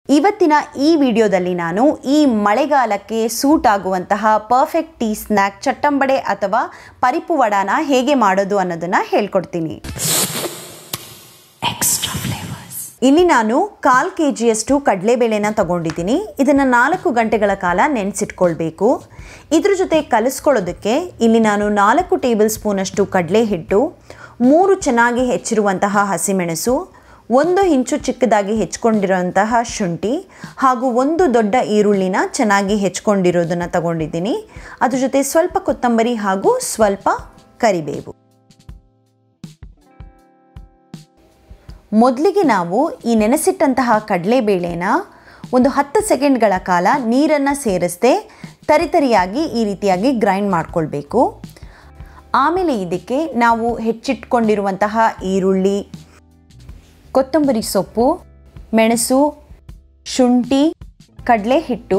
ಇವತ್ತಿನ ಈ ವಿಡಿಯೋದಲ್ಲಿ ನಾನು ಈ ಮಳೆಗಾಲಕ್ಕೆ ಸೂಟ್ ಆಗುವಂತಹ ಪರ್ಫೆಕ್ಟ್ ಟೀ ಸ್ನ್ಯಾಕ್ ಚಟ್ಟಂಬಡೆ ಅಥವಾ ಪರಿಪು ವಡಾನ ಹೇಗೆ ಮಾಡೋದು ಅನ್ನೋದನ್ನ ಹೇಳ್ಕೊಡ್ತೀನಿ ಇಲ್ಲಿ ನಾನು ಕಾಲು ಕೆ ಜಿಯಷ್ಟು ಕಡಲೆಬೇಳೆನ ತಗೊಂಡಿದ್ದೀನಿ ಇದನ್ನು ನಾಲ್ಕು ಗಂಟೆಗಳ ಕಾಲ ನೆನೆಸಿಟ್ಕೊಳ್ಬೇಕು ಇದ್ರ ಜೊತೆ ಕಲಿಸ್ಕೊಳ್ಳೋದಕ್ಕೆ ಇಲ್ಲಿ ನಾನು ನಾಲ್ಕು ಟೇಬಲ್ ಸ್ಪೂನಷ್ಟು ಕಡಲೆ ಹಿಟ್ಟು ಮೂರು ಚೆನ್ನಾಗಿ ಹೆಚ್ಚಿರುವಂತಹ ಹಸಿಮೆಣಸು ಒಂದು ಇಂಚು ಚಿಕ್ಕದಾಗಿ ಹೆಚ್ಕೊಂಡಿರೋಂತಹ ಶುಂಠಿ ಹಾಗೂ ಒಂದು ದೊಡ್ಡ ಈರುಳ್ಳಿನ ಚೆನ್ನಾಗಿ ಹೆಚ್ಕೊಂಡಿರೋದನ್ನು ತಗೊಂಡಿದ್ದೀನಿ ಅದ್ರ ಜೊತೆ ಸ್ವಲ್ಪ ಕೊತ್ತಂಬರಿ ಹಾಗೂ ಸ್ವಲ್ಪ ಕರಿಬೇವು ಮೊದಲಿಗೆ ನಾವು ಈ ನೆನೆಸಿಟ್ಟಂತಹ ಕಡಲೆಬೇಳೆನ ಒಂದು ಹತ್ತು ಸೆಕೆಂಡ್ಗಳ ಕಾಲ ನೀರನ್ನು ಸೇರಿಸದೆ ತರಿತರಿಯಾಗಿ ಈ ರೀತಿಯಾಗಿ ಗ್ರೈಂಡ್ ಮಾಡ್ಕೊಳ್ಬೇಕು ಆಮೇಲೆ ಇದಕ್ಕೆ ನಾವು ಹೆಚ್ಚಿಟ್ಕೊಂಡಿರುವಂತಹ ಈರುಳ್ಳಿ ಕೊತ್ತಂಬರಿ ಸೊಪ್ಪು ಮೆಣಸು ಶುಂಠಿ ಕಡಲೆ ಹಿಟ್ಟು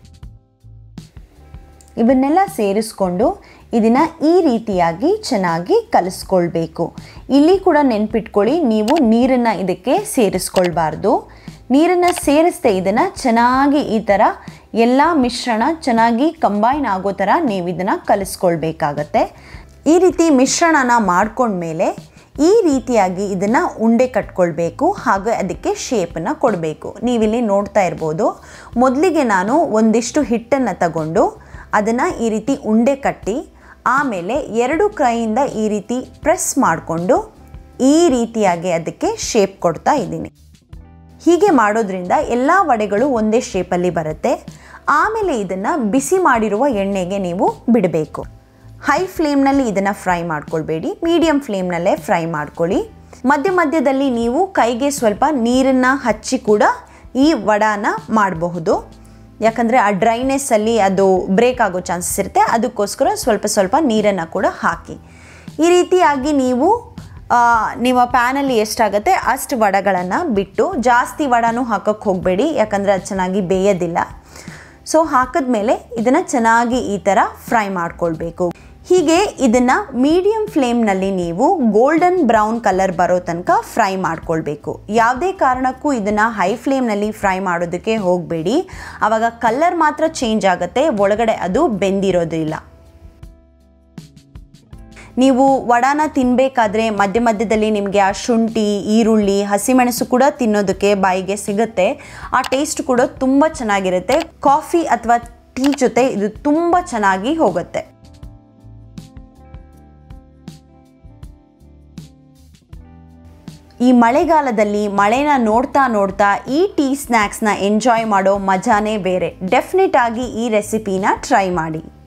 ಇವನ್ನೆಲ್ಲ ಸೇರಿಸ್ಕೊಂಡು ಇದನ್ನು ಈ ರೀತಿಯಾಗಿ ಚೆನ್ನಾಗಿ ಕಲಿಸ್ಕೊಳ್ಬೇಕು ಇಲ್ಲಿ ಕೂಡ ನೆನ್ಪಿಟ್ಕೊಳ್ಳಿ ನೀವು ನೀರನ್ನು ಇದಕ್ಕೆ ಸೇರಿಸ್ಕೊಳ್ಬಾರ್ದು ನೀರನ್ನು ಸೇರಿಸ್ದೆ ಇದನ್ನು ಚೆನ್ನಾಗಿ ಈ ಥರ ಎಲ್ಲ ಮಿಶ್ರಣ ಚೆನ್ನಾಗಿ ಕಂಬೈನ್ ಆಗೋ ಥರ ನೀವು ಇದನ್ನು ಕಲಿಸ್ಕೊಳ್ಬೇಕಾಗತ್ತೆ ಈ ರೀತಿ ಮಿಶ್ರಣನ ಮಾಡ್ಕೊಂಡ್ಮೇಲೆ ಈ ರೀತಿಯಾಗಿ ಇದನ್ನು ಉಂಡೆ ಕಟ್ಕೊಳ್ಬೇಕು ಹಾಗೂ ಅದಕ್ಕೆ ಶೇಪನ್ನು ಕೊಡಬೇಕು ನೀವಿಲ್ಲಿ ನೋಡ್ತಾ ಇರ್ಬೋದು ಮೊದಲಿಗೆ ನಾನು ಒಂದಿಷ್ಟು ಹಿಟ್ಟನ್ನು ತಗೊಂಡು ಅದನ್ನು ಈ ರೀತಿ ಉಂಡೆ ಕಟ್ಟಿ ಆಮೇಲೆ ಎರಡು ಕೈಯಿಂದ ಈ ರೀತಿ ಪ್ರೆಸ್ ಮಾಡಿಕೊಂಡು ಈ ರೀತಿಯಾಗಿ ಅದಕ್ಕೆ ಶೇಪ್ ಕೊಡ್ತಾ ಇದ್ದೀನಿ ಹೀಗೆ ಮಾಡೋದ್ರಿಂದ ಎಲ್ಲ ವಡೆಗಳು ಒಂದೇ ಶೇಪಲ್ಲಿ ಬರುತ್ತೆ ಆಮೇಲೆ ಇದನ್ನು ಬಿಸಿ ಮಾಡಿರುವ ಎಣ್ಣೆಗೆ ನೀವು ಬಿಡಬೇಕು ಹೈ ಫ್ಲೇಮ್ನಲ್ಲಿ ಇದನ್ನು ಫ್ರೈ ಮಾಡ್ಕೊಳ್ಬೇಡಿ ಮೀಡಿಯಮ್ ಫ್ಲೇಮ್ನಲ್ಲೇ ಫ್ರೈ ಮಾಡ್ಕೊಳ್ಳಿ ಮಧ್ಯ ಮಧ್ಯದಲ್ಲಿ ನೀವು ಕೈಗೆ ಸ್ವಲ್ಪ ನೀರನ್ನು ಹಚ್ಚಿ ಕೂಡ ಈ ವಡಾನ ಮಾಡಬಹುದು ಯಾಕಂದರೆ ಆ ಡ್ರೈನೆಸ್ಸಲ್ಲಿ ಅದು ಬ್ರೇಕ್ ಆಗೋ ಚಾನ್ಸಸ್ ಇರುತ್ತೆ ಅದಕ್ಕೋಸ್ಕರ ಸ್ವಲ್ಪ ಸ್ವಲ್ಪ ನೀರನ್ನು ಕೂಡ ಹಾಕಿ ಈ ರೀತಿಯಾಗಿ ನೀವು ನಿಮ್ಮ ಪ್ಯಾನಲ್ಲಿ ಎಷ್ಟಾಗುತ್ತೆ ಅಷ್ಟು ವಡಗಳನ್ನು ಬಿಟ್ಟು ಜಾಸ್ತಿ ವಡನೂ ಹಾಕೋಕ್ಕೆ ಹೋಗಬೇಡಿ ಯಾಕಂದರೆ ಅದು ಚೆನ್ನಾಗಿ ಬೇಯೋದಿಲ್ಲ ಸೊ ಹಾಕಿದ್ಮೇಲೆ ಇದನ್ನು ಚೆನ್ನಾಗಿ ಈ ಥರ ಫ್ರೈ ಮಾಡ್ಕೊಳ್ಬೇಕು ಹೀಗೆ ಇದನ್ನು ಮೀಡಿಯಮ್ ಫ್ಲೇಮ್ನಲ್ಲಿ ನೀವು ಗೋಲ್ಡನ್ ಬ್ರೌನ್ ಕಲರ್ ಬರೋ ತನಕ ಫ್ರೈ ಮಾಡ್ಕೊಳ್ಬೇಕು ಯಾವುದೇ ಕಾರಣಕ್ಕೂ ಇದನ್ನು ಹೈ ಫ್ಲೇಮ್ನಲ್ಲಿ ಫ್ರೈ ಮಾಡೋದಕ್ಕೆ ಹೋಗಬೇಡಿ ಆವಾಗ ಕಲರ್ ಮಾತ್ರ ಚೇಂಜ್ ಆಗುತ್ತೆ ಒಳಗಡೆ ಅದು ಬೆಂದಿರೋದಿಲ್ಲ ನೀವು ವಡಾನ ತಿನ್ನಬೇಕಾದ್ರೆ ಮಧ್ಯ ಮಧ್ಯದಲ್ಲಿ ನಿಮಗೆ ಆ ಶುಂಠಿ ಈರುಳ್ಳಿ ಹಸಿಮೆಣಸು ಕೂಡ ತಿನ್ನೋದಕ್ಕೆ ಬಾಯಿಗೆ ಸಿಗುತ್ತೆ ಆ ಟೇಸ್ಟ್ ಕೂಡ ತುಂಬ ಚೆನ್ನಾಗಿರುತ್ತೆ ಕಾಫಿ ಅಥವಾ ಟೀ ಜೊತೆ ಇದು ತುಂಬ ಚೆನ್ನಾಗಿ ಹೋಗುತ್ತೆ ಈ ಮಳೆಗಾಲದಲ್ಲಿ ಮಳೆನ ನೋಡ್ತಾ ನೋಡ್ತಾ ಈ ಟೀ ಸ್ನ್ಯಾಕ್ಸ್ನ ಎಂಜಾಯ್ ಮಾಡೋ ಮಜಾನೇ ಬೇರೆ ಡೆಫಿನೆಟ್ ಆಗಿ ಈ ರೆಸಿಪಿನ ಟ್ರೈ ಮಾಡಿ